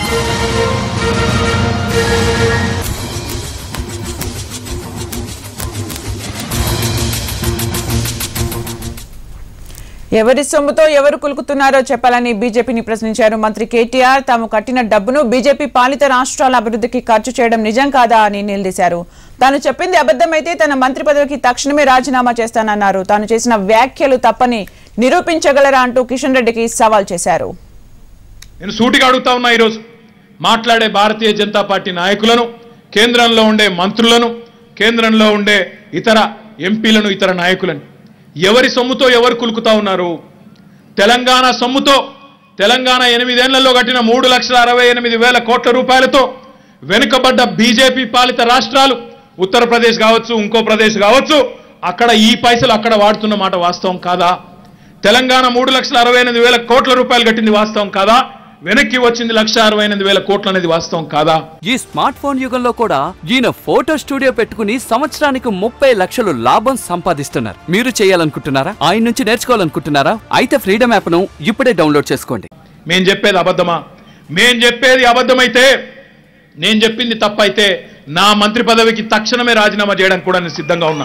ఎవరి సొమ్ముతో ఎవరు కులుకుతున్నారో చెప్పాలని బీజేపీని ప్రశ్నించారు మంత్రి కేటీఆర్ తాము కట్టిన డబ్బును బీజేపీ పాలిత రాష్ట్రాల అభివృద్ధికి ఖర్చు చేయడం నిజం కాదా అని నిలదీశారు తాను చెప్పింది అబద్ధమైతే తన మంత్రి పదవికి తక్షణమే రాజీనామా చేస్తానన్నారు తాను చేసిన వ్యాఖ్యలు తప్పని నిరూపించగలరా అంటూ కిషన్ రెడ్డికి సవాల్ చేశారు నేను సూటిగా అడుగుతా ఉన్నా ఈరోజు మాట్లాడే భారతీయ జనతా పార్టీ నాయకులను కేంద్రంలో ఉండే మంత్రులను కేంద్రంలో ఉండే ఇతర ఎంపీలను ఇతర నాయకులను ఎవరి సొమ్ముతో ఎవరు కులుకుతా ఉన్నారు తెలంగాణ సొమ్ముతో తెలంగాణ ఎనిమిదేళ్లలో కట్టిన మూడు లక్షల అరవై ఎనిమిది వేల కోట్ల రూపాయలతో వెనుకబడ్డ బీజేపీ పాలిత రాష్ట్రాలు ఉత్తరప్రదేశ్ కావచ్చు ఇంకో ప్రదేశ్ కావచ్చు అక్కడ ఈ పైసలు అక్కడ వాడుతున్న మాట వాస్తవం కాదా తెలంగాణ మూడు లక్షల అరవై ఎనిమిది వేల కోట్ల రూపాయలు కట్టింది వాస్తవం కాదా వెనక్కి వచ్చింది లక్ష అరవై ఎనిమిది వేల కోట్లు అనేది వాస్తవం కాదా ఈ స్మార్ట్ ఫోన్ యుగంలో కూడా ఈయన ఫోటో స్టూడియో పెట్టుకుని సంవత్సరానికి ముప్పై లక్షలు లాభం సంపాదిస్తున్నారు మీరు చేయాలనుకుంటున్నారా ఆయన నుంచి నేర్చుకోవాలనుకుంటున్నారా అయితే ఫ్రీడమ్ యాప్ ను ఇప్పుడే డౌన్లోడ్ చేసుకోండి మేం చెప్పేది అబద్ధమా మేం చెప్పేది అబద్ధమైతే నేను చెప్పింది తప్పైతే నా మంత్రి పదవికి తక్షణమే రాజీనామా చేయడానికి కూడా నేను సిద్ధంగా ఉన్నా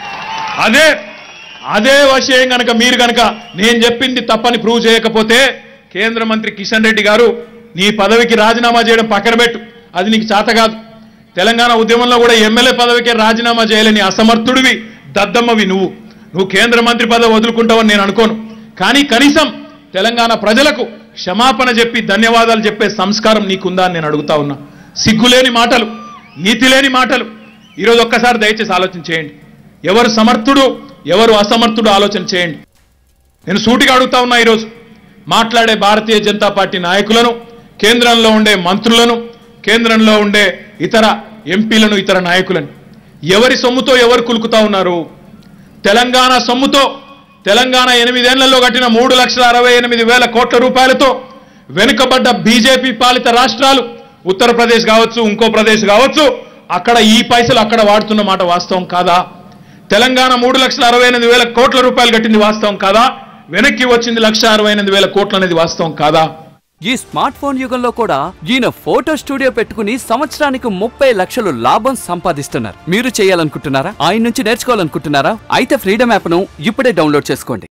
అదే అదే విషయం గనక మీరు గనక నేను చెప్పింది తప్పని ప్రూవ్ చేయకపోతే కేంద్ర మంత్రి కిషన్ రెడ్డి గారు నీ పదవికి రాజీనామా చేయడం పక్కన పెట్టు అది నీకు చేత కాదు తెలంగాణ ఉద్యమంలో కూడా ఎమ్మెల్యే పదవికే రాజీనామా చేయలేని అసమర్థుడివి దద్దమ్మవి నువ్వు నువ్వు కేంద్ర మంత్రి పదవి వదులుకుంటావని నేను అనుకోను కానీ కనీసం తెలంగాణ ప్రజలకు క్షమాపణ చెప్పి ధన్యవాదాలు చెప్పే సంస్కారం నీకుందా అని నేను అడుగుతా ఉన్నా సిగ్గులేని మాటలు నీతి లేని మాటలు ఈరోజు ఒక్కసారి దయచేసి ఆలోచన చేయండి ఎవరు సమర్థుడు ఎవరు అసమర్థుడు ఆలోచన చేయండి నేను సూటిగా అడుగుతా ఉన్నా ఈరోజు మాట్లాడే భారతీయ జనతా పార్టీ నాయకులను కేంద్రంలో ఉండే మంత్రులను కేంద్రంలో ఉండే ఇతర ఎంపీలను ఇతర నాయకులను ఎవరి సొమ్ముతో ఎవరు కులుకుతా ఉన్నారు తెలంగాణ సొమ్ముతో తెలంగాణ ఎనిమిదేళ్లలో కట్టిన మూడు లక్షల అరవై ఎనిమిది వేల కోట్ల రూపాయలతో వెనుకబడ్డ బీజేపీ పాలిత రాష్ట్రాలు ఉత్తరప్రదేశ్ కావచ్చు ఇంకో ప్రదేశ్ కావచ్చు అక్కడ ఈ పైసలు అక్కడ వాడుతున్న మాట వాస్తవం కాదా తెలంగాణ మూడు లక్షల అరవై ఎనిమిది వేల కోట్ల రూపాయలు కట్టింది వాస్తవం కాదా వెనక్కి వచ్చింది లక్ష అరవై ఎనిమిది వేల కోట్లు అనేది వాస్తవం కాదా ఈ స్మార్ట్ ఫోన్ యుగంలో కూడా ఈయన ఫోటో స్టూడియో పెట్టుకుని సంవత్సరానికి ముప్పై లక్షలు లాభం సంపాదిస్తున్నారు మీరు చేయాలనుకుంటున్నారా ఆయన నుంచి నేర్చుకోవాలనుకుంటున్నారా అయితే ఫ్రీడమ్ యాప్ ను ఇప్పుడే డౌన్లోడ్ చేసుకోండి